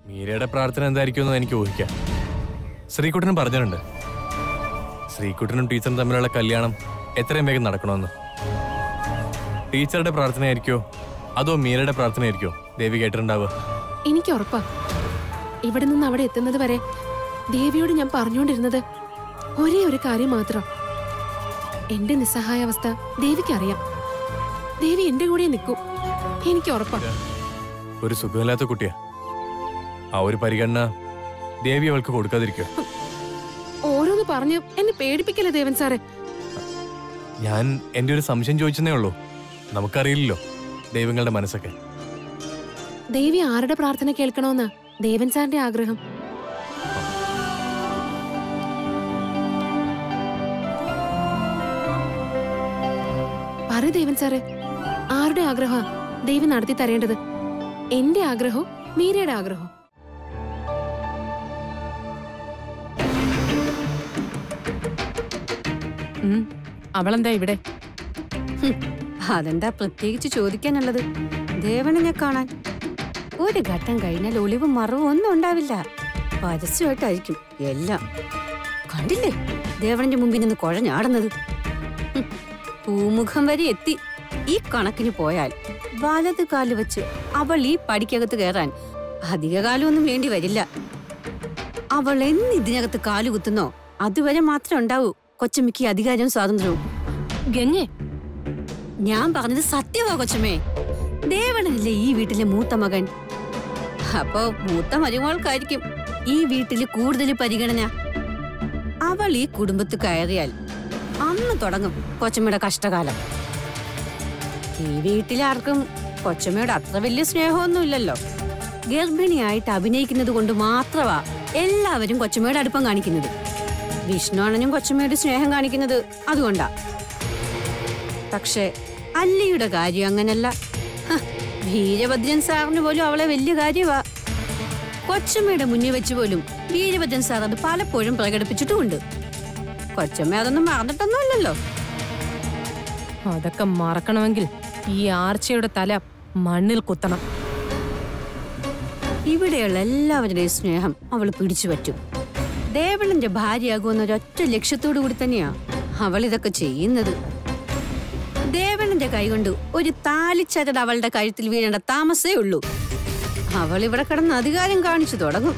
മീരയുടെ പ്രാർത്ഥന എന്തായിരിക്കുമെന്ന് എനിക്ക് ഊഹിക്കാം ശ്രീകുട്ടനും പറഞ്ഞിട്ടുണ്ട് ശ്രീകുട്ടനും ടീച്ചറും തമ്മിലുള്ള കല്യാണം എത്രയും വേഗം നടക്കണമെന്ന് ടീച്ചറുടെ പ്രാർത്ഥനയായിരിക്കോ അതോ മീരയുടെ പ്രാർത്ഥനയായിരിക്കോ ദേവി കേട്ടിട്ടുണ്ടാവുക എനിക്ക് ഉറപ്പാ ഇവിടെ നിന്ന് അവിടെ എത്തുന്നത് വരെ ദേവിയോട് ഞാൻ പറഞ്ഞുകൊണ്ടിരുന്നത് ഒരേ ഒരു കാര്യം മാത്രം എന്റെ നിസ്സഹായാവസ്ഥ ദേവിക്ക് അറിയാം ദേവി എന്റെ കൂടെ നിൽക്കും എനിക്ക് ഉറപ്പാ ഒരു സുഖമില്ലാത്ത കുട്ടിയാ ആ ഒരു പരിഗണന ദേവി അവൾക്ക് കൊടുക്കാതിരിക്കുക ഓരോന്ന് പറഞ്ഞ് എന്നെ പേടിപ്പിക്കല്ലേ ദേവൻ സാറേ ഞാൻ എന്റെ ഒരു സംശയം ചോദിച്ചെന്നേ ഉള്ളൂ നമുക്കറിയില്ലല്ലോ ദൈവങ്ങളുടെ മനസ്സൊക്കെ ദേവി ആരുടെ പ്രാർത്ഥന കേൾക്കണമെന്ന് ദേവൻ സാറിന്റെ ആഗ്രഹം പറ ദേവൻ സാറേ ആരുടെ ആഗ്രഹ ദേവി നടത്തി തരേണ്ടത് എന്റെ ആഗ്രഹവും മീരയുടെ ആഗ്രഹവും ഉം. അവളെന്താ ഇവിടെ അതെന്താ പ്രത്യേകിച്ച് ചോദിക്കാനുള്ളത് ദേവണിനെ കാണാൻ ഒരു ഘട്ടം കഴിഞ്ഞാൽ ഒളിവും മറവും ഒന്നും ഉണ്ടാവില്ല പരസ്യമായിട്ടായിരിക്കും എല്ലാം കണ്ടില്ലേ ദേവണിന്റെ മുമ്പിൽ നിന്ന് കുഴഞ്ഞാടുന്നത് ഹും, പൂമുഖം വരെ എത്തി ഈ കണക്കിന് പോയാൽ വലത് കാല് വെച്ച് അവൾ ഈ പടിക്കകത്ത് കയറാൻ അധിക കാലമൊന്നും വേണ്ടി വരില്ല അവൾ എന്ന് ഇതിനകത്ത് കാലുകുത്തുന്നോ അതുവരെ മാത്രമേ ഉണ്ടാവൂ കൊച്ചമ്മയ്ക്ക് അധികാരവും സ്വാതന്ത്ര്യവും ഗംഗേ ഞാൻ പറഞ്ഞത് സത്യമാ കൊച്ചമ്മേ ദേവണനല്ലേ ഈ വീട്ടിലെ മൂത്ത മകൻ അപ്പോ മൂത്ത മരുമകൾക്കായിരിക്കും ഈ വീട്ടില് കൂടുതൽ പരിഗണന അവൾ ഈ കുടുംബത്തിൽ കയറിയാൽ അന്ന് തുടങ്ങും കൊച്ചമ്മയുടെ കഷ്ടകാലം ഈ വീട്ടിലാർക്കും കൊച്ചമ്മയോട് അത്ര വലിയ സ്നേഹമൊന്നുമില്ലല്ലോ ഗർഭിണിയായിട്ട് അഭിനയിക്കുന്നത് കൊണ്ട് മാത്രമാ എല്ലാവരും കൊച്ചമ്മയുടെ അടുപ്പം കാണിക്കുന്നത് വിഷ്ണു അണ്ണനും കൊച്ചമ്മയോട് സ്നേഹം കാണിക്കുന്നത് അതുകൊണ്ടാ പക്ഷേ അല്ലിയുടെ കാര്യം അങ്ങനല്ല ഹ, വീരഭദ്രൻ സാറിന് പോലും അവളെ വലിയ കാര്യമാ കൊച്ചമ്മയുടെ മുന്നിൽ വെച്ച് പോലും വീരഭദ്രൻ സാർ അത് പലപ്പോഴും പ്രകടിപ്പിച്ചിട്ടുമുണ്ട് കൊച്ചമ്മ അതൊന്നും മറന്നിട്ടൊന്നുമല്ലല്ലോ അതൊക്കെ മറക്കണമെങ്കിൽ ഈ ആർച്ചയുടെ തല മണ്ണിൽ കുത്തണം ഇവിടെയുള്ള എല്ലാവരുടെയും സ്നേഹം അവൾ പിടിച്ചു പറ്റും ദേവളന്റെ ഭാര്യയാകുമെന്ന ഒരൊറ്റ ലക്ഷ്യത്തോടു കൂടി തന്നെയാ അവൾ ഇതൊക്കെ ചെയ്യുന്നത് ദേവണന്റെ കൈകൊണ്ട് ഒരു താലിച്ചരട് അവളുടെ കഴുത്തിൽ വീഴേണ്ട താമസേ ഉള്ളൂ അവൾ ഇവിടെ കിടന്ന് അധികാരം കാണിച്ചു തുടങ്ങും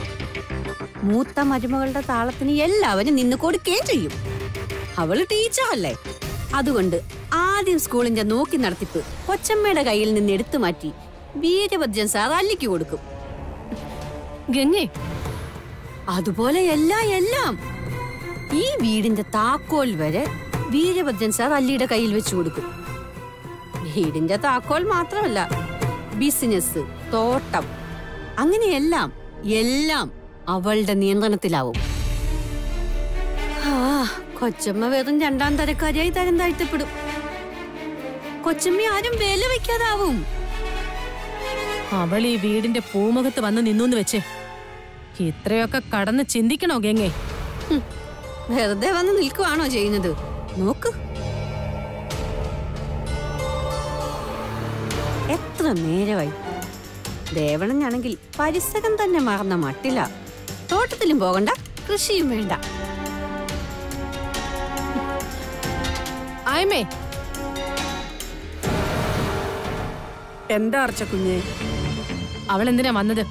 മൂത്ത മരുമകളുടെ താളത്തിന് എല്ലാവരും നിന്ന് കൊടുക്കുകയും ചെയ്യും അവള് ടീച്ചറല്ലേ അതുകൊണ്ട് ആദ്യം സ്കൂളിന്റെ നോക്കി നടത്തിപ്പ് കൊച്ചമ്മയുടെ കയ്യിൽ നിന്ന് എടുത്തു മാറ്റി വീരഭദ്രൻ സാർ അല്ലിക്ക് കൊടുക്കും ഗംഗേ അതുപോലെ എല്ലാം എല്ലാം ഈ വീടിന്റെ താക്കോൽ വരെ വീരഭദ്രൻ സാർ അല്ലിയുടെ കയ്യിൽ വെച്ചു കൊടുക്കും വീടിന്റെ താക്കോൽ മാത്രമല്ല ബിസിനസ് തോട്ടം അങ്ങനെയെല്ലാം എല്ലാം അവളുടെ നിയന്ത്രണത്തിലാവും ആ കൊച്ചമ്മ വെറും രണ്ടാം തരക്കാരിയായി തരം താഴ്ത്തപ്പെടും കൊച്ചമ്മ ആരും വില വെക്കാതാവും അവൾ ഈ വീടിന്റെ പൂമുഖത്ത് വന്ന് നിന്നു വെച്ച് ഇത്രയൊക്കെ കടന്ന് ചിന്തിക്കണോ ഗംഗേ ഹും, വെറുതെ വന്ന് നിൽക്കുവാണോ ചെയ്യുന്നത് നോക്ക് എത്ര നേരമായി ദേവണനാണെങ്കിൽ പരിസരം തന്നെ മറന്ന മട്ടില്ല തോട്ടത്തിലും പോകണ്ട കൃഷിയും വേണ്ട ആയമേ എന്താ അർച്ച കുഞ്ഞെ അവൾ എന്തിനാ വന്നത്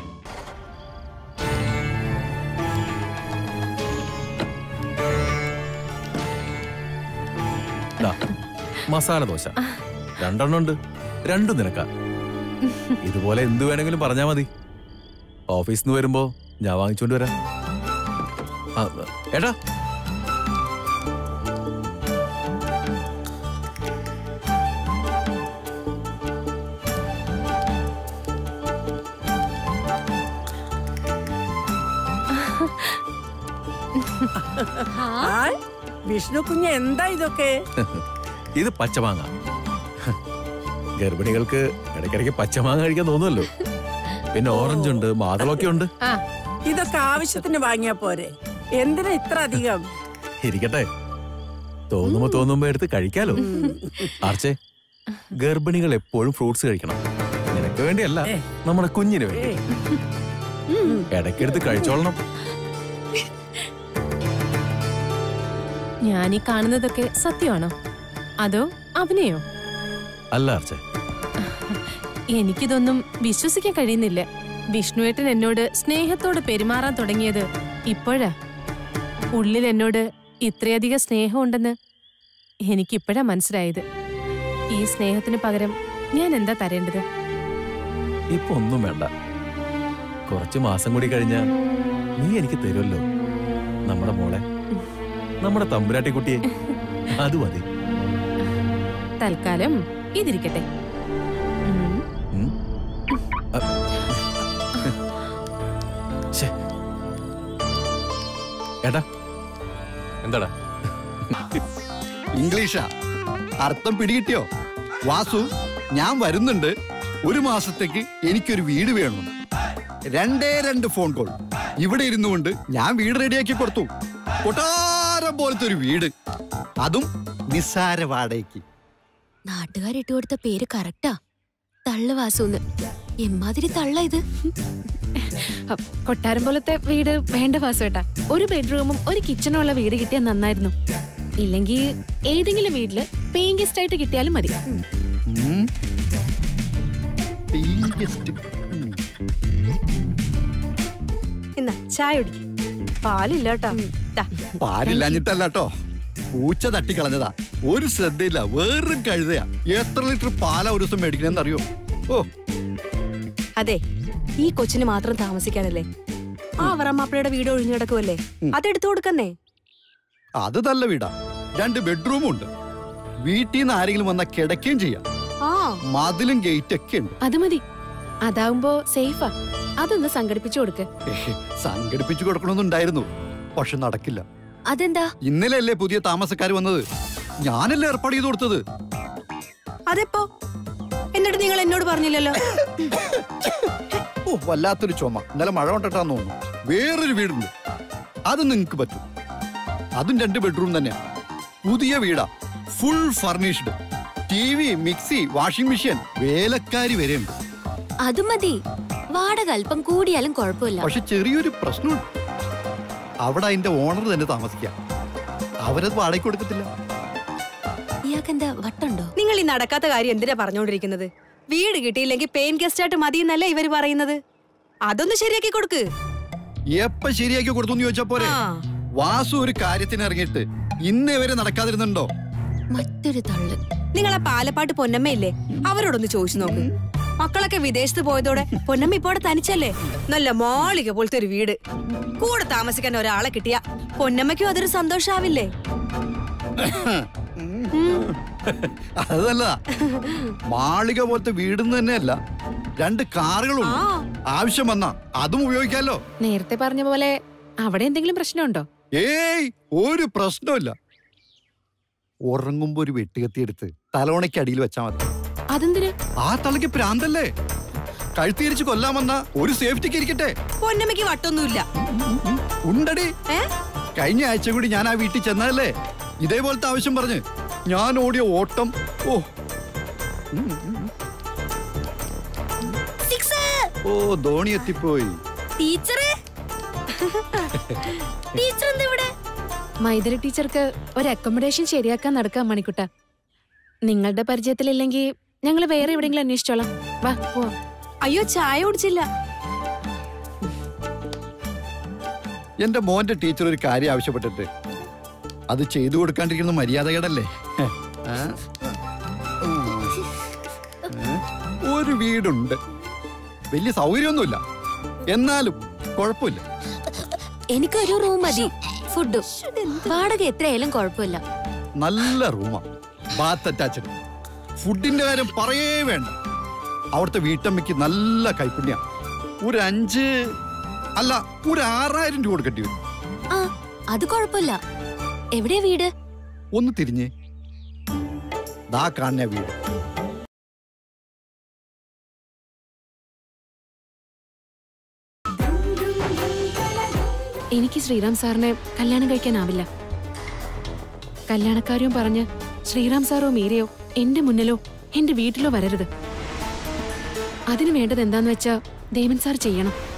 ദാ, മസാല ദോശ രണ്ടെണ്ണം ഉണ്ട് രണ്ടും നിനക്ക ഇതുപോലെ എന്ത് വേണമെങ്കിലും പറഞ്ഞാ മതി ഓഫീസിൽ നിന്ന് വരുമ്പോ ഞാൻ വാങ്ങിച്ചോണ്ട് വരാം ആ, ഏട്ടാ ഹായ് വിഷ്ണു കുഞ്ഞ് എന്താ ഇതൊക്കെ ഇത് പച്ചമാങ്ങ ഗർഭിണികൾക്ക് ഇടയ്ക്കിടയ്ക്ക് പച്ചമാങ്ങ കഴിക്കാൻ തോന്നുമല്ലോ പിന്നെ ഓറഞ്ച് ഉണ്ട് മാതളൊക്കെ ഉണ്ട് ആ ഇതൊക്കെ ആവശ്യത്തിന് വാങ്ങിയാ പോരെ എന്തിനാ ഇത്ര അധികം ഇരിക്കട്ടെ തോന്നുമ്പോ തോന്നുമ്പോ എടുത്ത് കഴിക്കാലോ ആർച്ചേ ഗർഭിണികൾ എപ്പോഴും ഫ്രൂട്ട്സ് കഴിക്കണം നിനക്ക് വേണ്ടിയല്ല ഏ. നമ്മുടെ കുഞ്ഞിന് വേണ്ടി ഏയ്, ഇടയ്ക്കെടുത്ത് കഴിച്ചോളണം ഞാൻ ഈ കാണുന്നതൊക്കെ സത്യമാണോ അതോ അഭിനയോ അല്ല അർച്ച എനിക്കിതൊന്നും വിശ്വസിക്കാൻ കഴിയുന്നില്ല വിഷ്ണുവേട്ടൻ എന്നോട് സ്നേഹത്തോടെ പെരുമാറാൻ തുടങ്ങിയത് ഇപ്പോഴാ ഉള്ളിൽ എന്നോട് ഇത്രയധികം സ്നേഹമുണ്ടെന്ന് എനിക്കിപ്പോഴാ മനസ്സിലായത് ഈ സ്നേഹത്തിന് പകരം ഞാൻ എന്താ തരേണ്ടത് ഇപ്പൊ ഒന്നും വേണ്ട കുറച്ച് മാസം കൂടി കഴിഞ്ഞ നീ എനിക്ക് തരുമല്ലോ നമ്മുടെ മോളെ നമ്മുടെ തമ്പുരാട്ടി കുട്ടിയെ അത് മതി തൽക്കാലം ഇതിരിക്കട്ടെ ഉം. ഉം. അ- ശ്ശെ. ഏട്ടാ എന്താടാ ഇംഗ്ലീഷാ അർത്ഥം പിടികിട്ടിയോ വാസു ഞാൻ വരുന്നുണ്ട് ഒരു മാസത്തേക്ക് എനിക്കൊരു വീട് വേണം രണ്ടേ രണ്ട് ഫോൺ കോൾ ഇവിടെ ഇരുന്നുകൊണ്ട് ഞാൻ വീട് റെഡിയാക്കി കൊടുത്തു കൊട്ടാരം പോലത്തെ ഒരു വീട് അതും നിസ്സാര വാടകയ്ക്ക് നാട്ടുകാരിട്ട് കൊടുത്ത പേര് കറക്റ്റാ തള്ളു വാസൂന്ന് എമ്മാതിരി തള്ള ഇത് അ, കൊട്ടാരം പോലത്തെ വീട് വേണ്ട വാസുവേട്ടാ ഒരു ബെഡ്റൂമും ഒരു കിച്ചണും ഉള്ള വീട് കിട്ടിയാൽ നന്നായിരുന്നു ഇല്ലെങ്കിൽ ഏതെങ്കിലും വീട്ടില് പേയിങ് ഗസ്റ്റ് ആയിട്ട് കിട്ടിയാലും മതി ഉം. Paying guest. ഉം. എന്നാ ചായ കുടിക്ക് പാലില്ല കേട്ടോ ദാ, പാലില്ലാഞ്ഞിട്ടല്ല കേട്ടോ പൂച്ച തട്ടിക്കളഞ്ഞതാ ഒരു ശ്രദ്ധയില്ല വേറൊരു കഴുതയാ എത്ര ലിറ്റർ പാലാ ഒരു ദിവസം മേടിക്കണെന്ന് അറിയോ ഓ അതെ ഈ കൊച്ചിന് മാത്രം താമസിക്കാനല്ലേ ആ അവറമ്മാപ്പിളയുടെ വീട് ഒഴിഞ്ഞു കിടക്കുമല്ലേ അതെടുത്തു കൊടുക്കുന്നേ അത് നല്ല വീടാ രണ്ട് ബെഡ്റൂമും ഉണ്ട് വീട്ടിൽ നിന്ന് ആരെങ്കിലും വന്നാൽ കിടക്കുകയും ചെയ്യാം ആ മതിലും ഗേറ്റ് ഒക്കെ ഉണ്ട് അത് മതി അതാവുമ്പോ സേഫാ അതൊന്ന് സംഘടിപ്പിച്ചു കൊടുക്ക് ഏഹ്, സംഘടിപ്പിച്ചു കൊടുക്കണമെന്നുണ്ടായിരുന്നു പക്ഷെ നടക്കില്ല അതെന്താ ഇന്നലെ അല്ലേ പുതിയ താമസക്കാർ വന്നത് ഞാനല്ലേ ഏർപ്പാട് ചെയ്ത് കൊടുത്തത് അതെപ്പോ എന്നിട്ട് നിങ്ങൾ എന്നോട് പറഞ്ഞില്ലല്ലോ ഓ വല്ലാത്തൊരു ചുമ ഇന്നലെ മഴ കൊണ്ടിട്ടാന്ന് തോന്നുന്നു വേറൊരു വീടുണ്ട് അത് നിങ്ങക്ക് പറ്റും അതും രണ്ട് ബെഡ്റൂം തന്നെയാ പുതിയ വീടാ full furnished T V mixie washing machine വേലക്കാരി വരെ ഉണ്ട് അത് മതി വാടക അല്പം കൂടിയാലും കുഴപ്പമില്ല പക്ഷെ ചെറിയൊരു പ്രശ്നമുണ്ട് അവിടെ അതിന്റെ ഓണർ തന്നെ താമസിക്കാം അവരത് വാടകയ്ക്ക് കൊടുക്കത്തില്ല ഇയാൾക്കെന്താ വട്ടുണ്ടോ നിങ്ങൾ ഈ നടക്കാത്ത കാര്യം എന്തിനാ പറഞ്ഞുകൊണ്ടിരിക്കുന്നത് വീട് കിട്ടിയില്ലെങ്കിൽ പെയിൻ ഗസ്റ്റ് ആയിട്ട് മതി എന്നല്ലേ ഇവര് പറയുന്നത് അതൊന്ന് ശരിയാക്കി കൊടുക്ക് എപ്പ ശരിയാക്കി കൊടുത്തു എന്ന് ചോദിച്ചാ പോരെ ആ വാസു ഒരു കാര്യത്തിന് ഇറങ്ങിയിട്ട് ഇന്നേ വരെ നടക്കാതിരുന്നുണ്ടോ മറ്റൊരു തള്ള് നിങ്ങളെ പാലപ്പാട്ട് പൊന്നമ്മയില്ലേ അവരോടൊന്ന് ചോദിച്ചു നോക്ക് മക്കളൊക്കെ വിദേശത്ത് പോയതോടെ പൊന്നമ്മ ഇപ്പോടെ തനിച്ചല്ലേ നല്ല മാളിക പോലത്തെ ഒരു വീട് കൂടെ താമസിക്കാൻ ഒരാളെ കിട്ടിയ പൊന്നമ്മയ്ക്കും അതൊരു സന്തോഷാവില്ലേ അതല്ല മാളിക പോലത്തെ വീടെന്ന് തന്നെയല്ല രണ്ട് കാറുകളുണ്ട് ആ ആവശ്യം വന്നാ അതും ഉപയോഗിക്കാലോ നേരത്തെ പറഞ്ഞ പോലെ അവിടെ എന്തെങ്കിലും പ്രശ്നമുണ്ടോ ഏയ് ഒരു പ്രശ്നമില്ല ഉറങ്ങുമ്പോ ഒരു വെട്ടുകത്തി എടുത്ത് തലോണയ്ക്ക് അടിയിൽ വെച്ചാ മതി അതെന്തിന് ആ തളയ്ക്ക് പ്രാന്തല്ലേ കഴുത്തിരിച്ച് കൊല്ലാൻ വന്ന ഒരു സേഫ്റ്റിക്ക് ഇരിക്കട്ടെ പൊന്നമ്മയ്ക്ക് വട്ടൊന്നുമില്ല ഉണ്ടടി ഏ കഴിഞ്ഞ ആഴ്ച കൂടി ഞാൻ ആ വീട്ടിൽ ചെന്നതല്ലേ ഇതേപോലത്തെ ആവശ്യം പറഞ്ഞ് ഞാൻ ഓടിയ ഓട്ടം ഓ ഉം, ഉം. ഓ ധോണി എത്തിപ്പോയി ടീച്ചറേ ടീച്ചർ എന്താ ഇവിടെ മൈഥിലി ടീച്ചർക്ക് ഒരു അക്കോമഡേഷൻ ശരിയാക്കാൻ നടക്കാം മണിക്കുട്ട നിങ്ങളുടെ പരിചയത്തിലില്ലെങ്കിൽ ഞങ്ങൾ വേറെ എവിടെയെങ്കിലും അന്വേഷിച്ചോളാം വാ പോവാം അയ്യോ ചായ കുടിച്ചില്ല എന്റെ മോന്റെ ടീച്ചർ ഒരു കാര്യം ആവശ്യപ്പെട്ടിട്ട് അത് ചെയ്തു കൊടുക്കാണ്ടിരിക്കുന്ന മര്യാദകേടല്ലേ ആ? ഉം. ഏ? ഒരു വീടുണ്ട് വലിയ സൗകര്യമൊന്നുമില്ല എന്നാലും കുഴപ്പമില്ല എനിക്കൊരു റൂം മതി ഫുഡും വാടക എത്രയായാലും കുഴപ്പമില്ല നല്ല റൂമാ ബാത്ത് അറ്റാച്ച്ഡ് ഫുഡിന്റെ കാര്യം പറയേ വേണ്ട അവിടുത്തെ വീട്ടമ്മയ്ക്ക് നല്ല കൈപ്പുണ്യ ഒരു അഞ്ച് അല്ല ഒരു ആറായിരം രൂപ കൊടുക്കേണ്ടി വരും ആ അത് കുഴപ്പമില്ല എവിടെയാ വീട് ഒന്ന് തിരിഞ്ഞേ ദാ കാണുന്ന വീട് എനിക്ക് ശ്രീറാം സാറിനെ കല്യാണം കഴിക്കാനാവില്ല കല്യാണക്കാരും പറഞ്ഞ് ശ്രീറാം സാറോ മീരയോ എന്റെ മുന്നിലോ എന്റെ വീട്ടിലോ വരരുത് അതിനു വേണ്ടത് എന്താന്ന് വെച്ചാ ദേവൻ സാർ ചെയ്യണം